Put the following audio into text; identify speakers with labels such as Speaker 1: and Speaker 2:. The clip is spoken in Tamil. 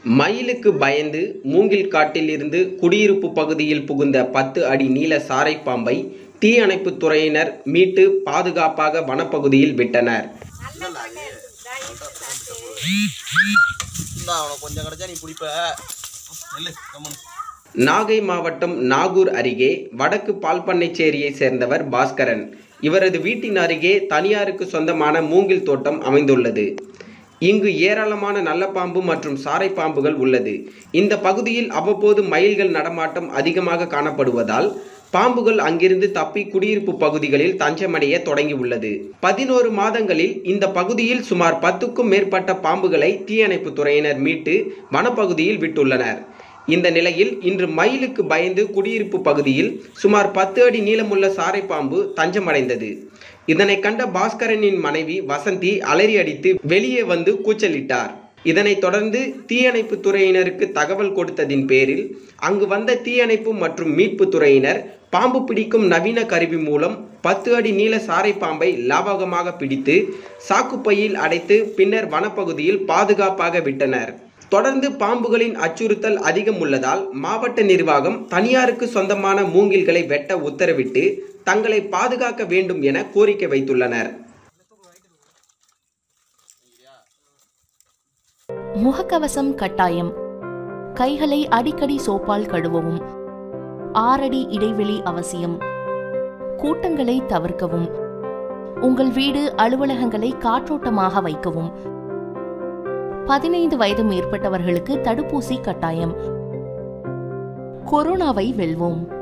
Speaker 1: மயிலுக்கு பயந்து மூங்கில் காட்டில் இருந்து குடியிருப்பு பகுதியில் புகுந்த பத்து அடி நீள சாரை பாம்பை தீயணைப்புத் துறையினர் மீட்டு பாதுகாப்பாக வனப்பகுதியில் விட்டனர்
Speaker 2: இந்தா அவனை கொஞ்சம் கிடைச்சா நீ பிடிப்ப நெல்லு கம்மனு
Speaker 1: நாகை மாவட்டம் நாகூர் அருகே வடக்கு பால்பண்ணைச்சேரியைச் சேர்ந்தவர் பாஸ்கரன் இவரது வீட்டின் அருகே தனியாருக்கு சொந்தமான மூங்கில் தோட்டம் அமைந்துள்ளது இங்கு ஏராளமான நல்ல பாம்பு மற்றும் சாரை பாம்புகள் உள்ளது இந்த பகுதியில் அவ்வப்போது மயில்கள் நடமாட்டம் அதிகமாக காணப்படுவதால் பாம்புகள் அங்கிருந்து தப்பி குடியிருப்பு பகுதிகளில் தஞ்சமடைய தொடங்கியுள்ளது பதினோரு மாதங்களில் இந்த பகுதியில் சுமார் பத்துக்கும் மேற்பட்ட பாம்புகளை தீயணைப்புத் துறையினர் மீட்டு வனப்பகுதியில் விட்டுள்ளனர் இந்த நிலையில் இன்று மயிலுக்கு பயந்து குடியிருப்பு பகுதியில் சுமார் பத்து அடி நீளமுள்ள சாரை பாம்பு தஞ்சமடைந்தது இதனை கண்ட பாஸ்கரனின் மனைவி வசந்தி அலறி அடித்து வெளியே வந்து கூச்சலிட்டார் இதனைத் தொடர்ந்து தீயணைப்பு துறையினருக்கு தகவல் கொடுத்ததின் பேரில் அங்கு வந்த தீயணைப்பு மற்றும் மீட்பு துறையினர் பாம்பு பிடிக்கும் நவீன கருவி மூலம் பத்து அடி நீள சாரை பாம்பை லாபகமாக பிடித்து சாக்குப்பையில் அடைத்து பின்னர் வனப்பகுதியில் பாதுகாப்பாக விட்டனர் தொடர்ந்து பாம்புகளின் அச்சுறுத்தல் அதிகம் உள்ளதால் மாவட்ட நிர்வாகம் தனியாருக்கு சொந்தமான மூங்கில்களை வெட்ட உத்தரவிட்டு தங்களை பாதுகாக்க வேண்டும் என கோரிக்கை வைத்துள்ளனர்
Speaker 3: முகக்கவசம் கட்டாயம் கைகளை அடிக்கடி சோப்பால் கழுவவும் ஆறடி இடைவெளி அவசியம் கூட்டங்களை தவிர்க்கவும் உங்கள் வீடு அலுவலகங்களை காற்றோட்டமாக வைக்கவும் பதினைந்து வயது மேற்பட்டவர்களுக்கு தடுப்பூசி கட்டாயம் கொரோனாவை வெல்வோம்